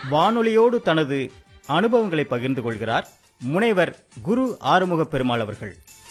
வானொலியோடு தனது அனுபவங்களை பகிர்ந்து கொள்கிறார் முனைவர் குரு ஆறுமுக பெருமாள் அவர்கள்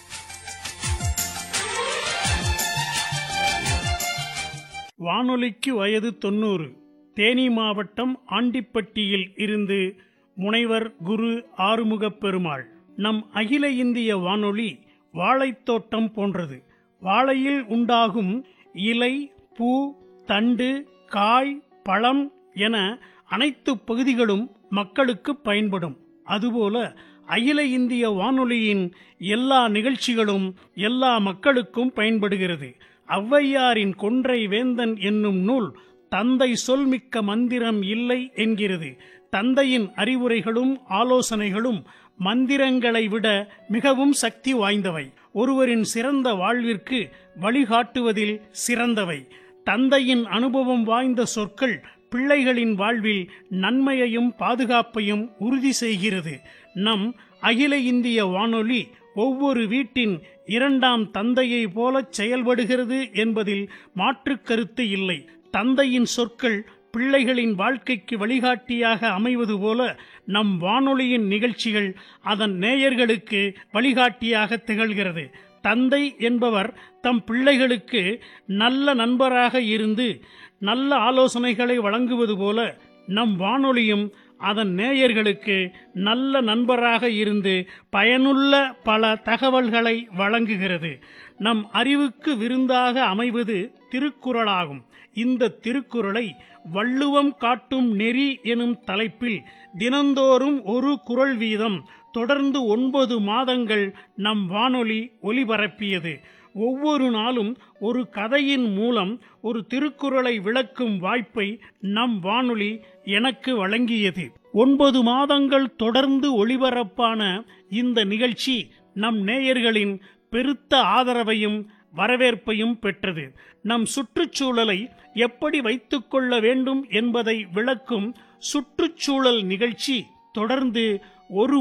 வானொலிக்கு வயது தொண்ணூறு தேனி மாவட்டம் ஆண்டிப்பட்டியில் இருந்து முனைவர் குரு ஆறுமுகப் பெருமாள் நம் அகில இந்திய வானொலி வாழைத்தோட்டம் போன்றது வாழையில் உண்டாகும் இலை பூ தண்டு காய் பழம் என அனைத்து பகுதிகளும் மக்களுக்கு பயன்படும் அதுபோல அகில இந்திய வானொலியின் எல்லா நிகழ்ச்சிகளும் எல்லா மக்களுக்கும் பயன்படுகிறது ஔவையாரின் கொன்றை வேந்தன் என்னும் நூல் தந்தை சொல்மிக்க மந்திரம் இல்லை என்கிறது தந்தையின் அறிவுரைகளும் ஆலோசனைகளும் மந்திரங்களை விட மிகவும் சக்தி வாய்ந்தவை ஒருவரின் சிறந்த வாழ்விற்கு வழிகாட்டுவதில் சிறந்தவை தந்தையின் அனுபவம் வாய்ந்த சொற்கள் பிள்ளைகளின் வாழ்வில் நன்மையையும் பாதுகாப்பையும் உறுதி செய்கிறது நம் அகில இந்திய வானொலி ஒவ்வொரு வீட்டின் இரண்டாம் தந்தையை போலச் செயல்படுகிறது என்பதில் மாற்றுக் கருத்து இல்லை தந்தையின் சொற்கள் பிள்ளைகளின் வாழ்க்கைக்கு வழிகாட்டியாக அமைவது போல நம் வானொலியின் நிகழ்ச்சிகள் அதன் நேயர்களுக்கு வழிகாட்டியாக திகழ்கிறது தந்தை என்பவர் தம் பிள்ளைகளுக்கு நல்ல நண்பராக இருந்து நல்ல ஆலோசனைகளை வழங்குவது போல நம் வானொலியும் அதன் நேயர்களுக்கு நல்ல நண்பராக இருந்து பயனுள்ள பல தகவல்களை வழங்குகிறது நம் அறிவுக்கு விருந்தாக அமைவது திருக்குறளாகும் இந்த திருக்குறளை வள்ளுவம் காட்டும் நெறி எனும் தலைப்பில் தினந்தோறும் ஒரு குறள் வீதம் தொடர்ந்து ஒன்பது மாதங்கள் நம் வானொலி ஒலிபரப்பியது ஒவ்வொரு நாளும் ஒரு கதையின் மூலம் ஒரு திருக்குறளை விளக்கும் வாய்ப்பை நம் வானொலி எனக்கு வழங்கியது ஒன்பது மாதங்கள் தொடர்ந்து ஒளிபரப்பான இந்த நிகழ்ச்சி நம் நேயர்களின் பெருத்த ஆதரவையும் வரவேற்பையும் பெற்றது நம் சுற்றுச்சூழலை எப்படி வைத்துக்கொள்ள வேண்டும் என்பதை விளக்கும் சுற்றுச்சூழல் நிகழ்ச்சி தொடர்ந்து ஒரு